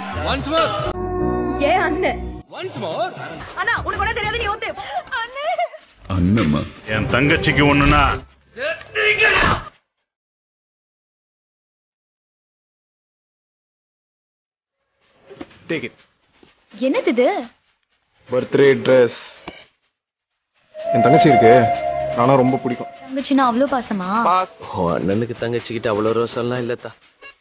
ஏன் அண்ணன் அண்ணா உனக்கு ஒண்ணு தெரியாது நீ ஓத்து அண்ணே அண்ணம்மா என் தங்கச்சிக்கு ஒண்ணுனா டேக் இட் என்னது இது பர்த்டே ட்ரெஸ் என் தங்கச்சி இருக்கு ஆனா ரொம்ப பிடிக்கும் தங்கச்சின்னா அவ்வளவு பாசமா உன் அண்ணனுக்கு தங்கச்சிக்கிட்ட அவ்வளோ ரோசம்லாம் இல்லத்தா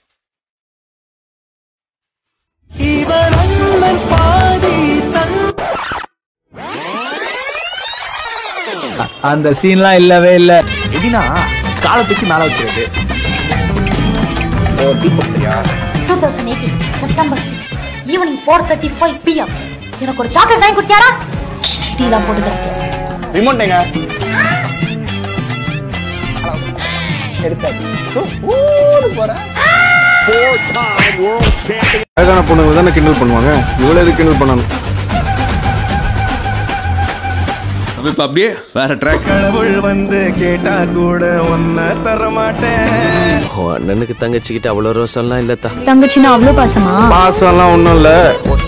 அந்த சீன்லாம் இல்லவே இல்ல எப்படின்னா காலத்துக்கு மேல வைக்கிறது two thousand eighteen September six evening four thirty five PM எனக்கு ஒரு சாக்லேட் வாங்கி கொடுத்தியாரா டீலாம் போட்டு தரேன் ரிமோட் எங்க அழகான பொண்ணுங்க தானே கிண்டல் பண்ணுவாங்க இவ்வளவு எதுக்கு கிண்டல் பண்ணணும் அப்ப இப்ப அப்படியே வேற ட்ராக் கடவுள் வந்து கேட்டா கூட ஒன்ன தர மாட்டேன் உன் அண்ணனுக்கு தங்கச்சிக்கிட்ட அவ்வளோ ரோசம்லாம் இல்லத்தா தங்கச்சின்னா அவ்வளவு பாசமா பாசம்லாம் ஒன்றும் இல்லை